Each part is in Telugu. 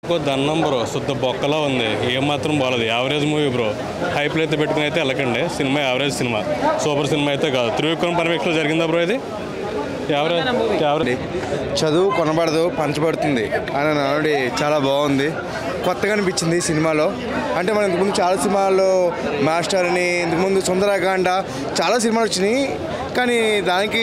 ఇంకో దండం బ్రో శుద్ధ బొక్కలా ఉంది ఏం మాత్రం బాగలేదు యావరేజ్ మూవీ బ్రో హైప్లు అయితే పెట్టుకుని అయితే వెళ్ళకండి cinema average cinema super cinema అయితే కాదు త్రివిక్రమ్ పర్ఫెక్ట్లో జరిగిందా బ్రో ఇది యావరేజ్ యావరేజ్ చదువు కొనబడదు పంచబడుతుంది అని నానుడి చాలా బాగుంది కొత్తగా అనిపించింది సినిమాలో అంటే మనం ఇంతకుముందు చాలా సినిమాల్లో మాస్టర్ అని ఇంతకుముందు సుందరకాండ చాలా సినిమాలు వచ్చినాయి కానీ దానికి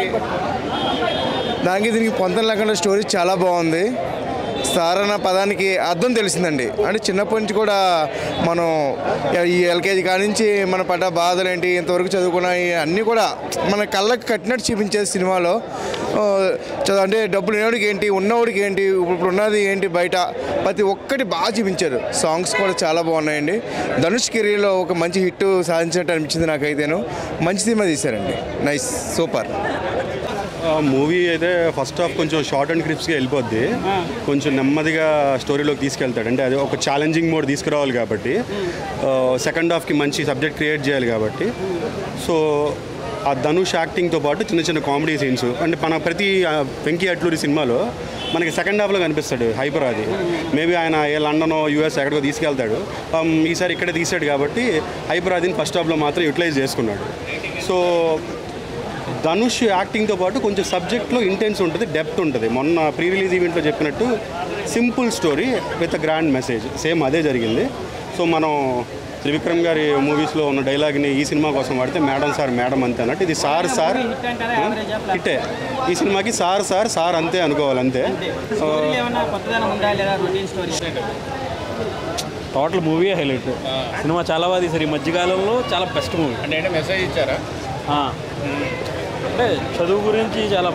దానికి దీనికి పొంతం లేకుండా స్టోరీ చాలా బాగుంది సార్ అన్న పదానికి అర్థం తెలిసిందండి అంటే చిన్నప్పటి నుంచి కూడా మనం ఈ ఎల్కేజీ కాడి నుంచి మన పడ్డ బాధలు ఏంటి ఇంతవరకు చదువుకున్న అన్నీ కూడా మన కళ్ళకి కట్టినట్టు చూపించేది సినిమాలో ఆ, చదువు అంటే డబ్బులు లేనివాడికి ఏంటి ఉన్నవాడికి ఏంటి ఇప్పుడు ఉన్నది ఏంటి బయట ప్రతి ఒక్కటి బాగా చూపించారు సాంగ్స్ కూడా చాలా బాగున్నాయండి ధనుష్ కెరీర్లో ఒక మంచి హిట్ సాధించినట్టు అనిపించింది నాకైతేను మంచి సినిమా తీశారండి నైస్ సూపర్ మూవీ అయితే ఫస్ట్ హాఫ్ కొంచెం షార్ట్ అండ్ క్రిప్స్గా వెళ్ళిపోద్ది కొంచెం నెమ్మదిగా స్టోరీలోకి తీసుకెళ్తాడు అంటే అది ఒక ఛాలెంజింగ్ మోడ్ తీసుకురావాలి కాబట్టి సెకండ్ హాఫ్కి మంచి సబ్జెక్ట్ క్రియేట్ చేయాలి కాబట్టి సో ఆ ధనుష్ యాక్టింగ్తో పాటు చిన్న చిన్న కామెడీ సీన్స్ అంటే మన ప్రతి ఆ, వెంకీ అట్లూరి సినిమాలో మనకి సెకండ్ హాఫ్లో కనిపిస్తాడు హైపర్ అది మేబీ ఆయన ఏ లండనో యూఎస్ ఎక్కడికో తీసుకెళ్తాడు Um, ఈసారి ఇక్కడే తీసాడు కాబట్టి హైపర్ అదిని ఫస్ట్ హాఫ్లో మాత్రం యూటిలైజ్ చేసుకున్నాడు సో ధనుష్ యాక్టింగ్తో పాటు కొంచెం సబ్జెక్ట్లో ఇంటెన్స్ ఉంటుంది డెప్త్ ఉంటుంది మొన్న ప్రీ రిలీజ్ ఈవెంట్లో చెప్పినట్టు simple story with grand message same అదే జరిగింది సో మనం త్రివిక్రమ్ గారి మూవీస్లో ఉన్న డైలాగ్ని ఈ సినిమా కోసం వాడితే మేడం సార్ మేడం అంతే అన్నట్టు ఇది సార్ సార్ హిట్టే ఈ సినిమాకి సార్ సార్ సార్ అంతే అనుకోవాలి అంతే స్టోరీ ఏమన్నా కొత్తదనం ఉందా లేదా routine story total movie highlight cinema చాలా బాగా తీశారు ఈ మధ్యకాలంలో చాలా బెస్ట్ మూవీ అంటే మెసేజ్ ఇచ్చారా అంటే చదువు గురించి చాలా